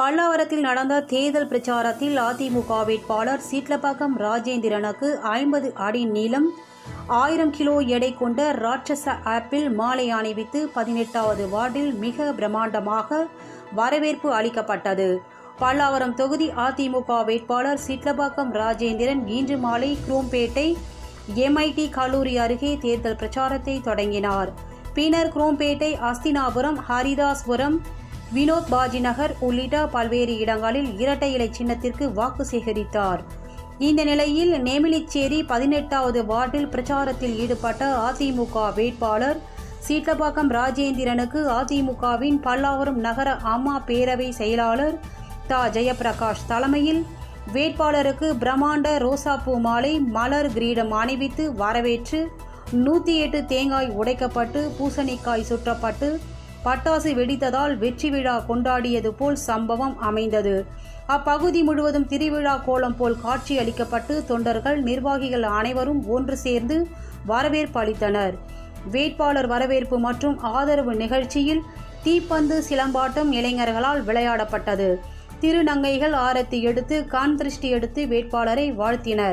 பல்லாவரத்தில் நடந்த தேர்தல் பிரச்சாரத்தில் அதிமுக வேட்பாளர் சீட்லப்பாக்கம் ராஜேந்திரனுக்கு ஐம்பது அடி நீளம் ஆயிரம் கிலோ எடை கொண்ட ராட்சச ஆப்பிள் மாலை அணிவித்து பதினெட்டாவது வார்டில் மிக பிரம்மாண்டமாக வரவேற்பு அளிக்கப்பட்டது பல்லாவரம் தொகுதி அதிமுக வேட்பாளர் சிட்லபாக்கம் ராஜேந்திரன் இன்று மாலை குரோம்பேட்டை எம்ஐடி கல்லூரி அருகே தேர்தல் பிரச்சாரத்தை தொடங்கினார் பின்னர் குரோம்பேட்டை அஸ்தினாபுரம் ஹரிதாஸ்புரம் வினோத் பாஜி நகர் உள்ளிட்ட பல்வேறு இடங்களில் இரட்டை இலை சின்னத்திற்கு வாக்கு சேகரித்தார் இந்த நிலையில் நெமிலிச்சேரி பதினெட்டாவது வார்டில் பிரச்சாரத்தில் ஈடுபட்ட அதிமுக வேட்பாளர் சீட்டப்பாக்கம் ராஜேந்திரனுக்கு அதிமுகவின் பல்லாவரம் நகர அம்மா பேரவை செயலாளர் தா ஜெயபிரகாஷ் தலைமையில் வேட்பாளருக்கு பிரம்மாண்ட ரோசாப்பூ மாலை மலர் கிரீடம் அணிவித்து வரவேற்று நூற்றி எட்டு தேங்காய் உடைக்கப்பட்டு பூசணிக்காய் சுற்றப்பட்டு பட்டாசு வெடித்ததால் வெற்றி விழா கொண்டாடியது போல் சம்பவம் அமைந்தது அப்பகுதி முழுவதும் திருவிழா கோலம் போல் காட்சி அளிக்கப்பட்டு தொண்டர்கள் நிர்வாகிகள் அனைவரும் ஒன்று சேர்ந்து வரவேற்பு அளித்தனர் வேட்பாளர் வரவேற்பு மற்றும் ஆதரவு நிகழ்ச்சியில் தீப்பந்து சிலம்பாட்டம் இளைஞர்களால் விளையாடப்பட்டது திருநங்கைகள் ஆரத்தி எடுத்து கண் திருஷ்டி எடுத்து வேட்பாளரை வாழ்த்தினர்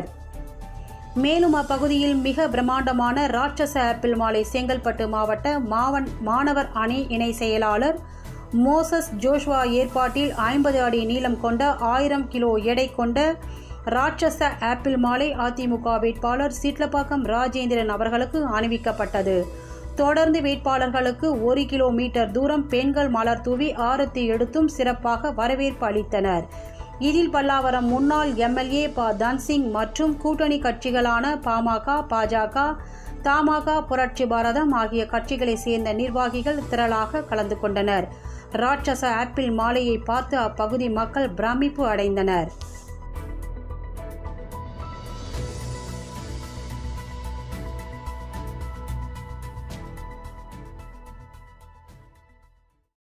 மேலும் அப்பகுதியில் மிக பிரம்மாண்டமான ராட்சச ஆப்பிள் மாலை செங்கல்பட்டு மாவட்ட மாவன் மாணவர் அணி இணை செயலாளர் மோசஸ் ஜோஷ்வா ஏற்பாட்டில் ஐம்பது அடி நீளம் கொண்ட ஆயிரம் கிலோ எடை கொண்ட ராட்சச ஆப்பிள் மாலை அதிமுக வேட்பாளர் சிட்லப்பாக்கம் ராஜேந்திரன் அவர்களுக்கு அணிவிக்கப்பட்டது தொடர்ந்து வேட்பாளர்களுக்கு ஒரு கிலோமீட்டர் தூரம் பெண்கள் மலர் தூவி ஆரத்தி எடுத்தும் சிறப்பாக வரவேற்பு அளித்தனர் இதில் பல்லாவரம் முன்னாள் எம்எல்ஏ ப தன்சிங் மற்றும் கூட்டணி கட்சிகளான பாமக பாஜக தமாக புரட்சி பாரதம் ஆகிய கட்சிகளைச் சேர்ந்த நிர்வாகிகள் திரளாக கலந்து கொண்டனர் ராட்சச ஆப்பிள் மாலையை பார்த்து அப்பகுதி மக்கள் பிரமிப்பு அடைந்தனர்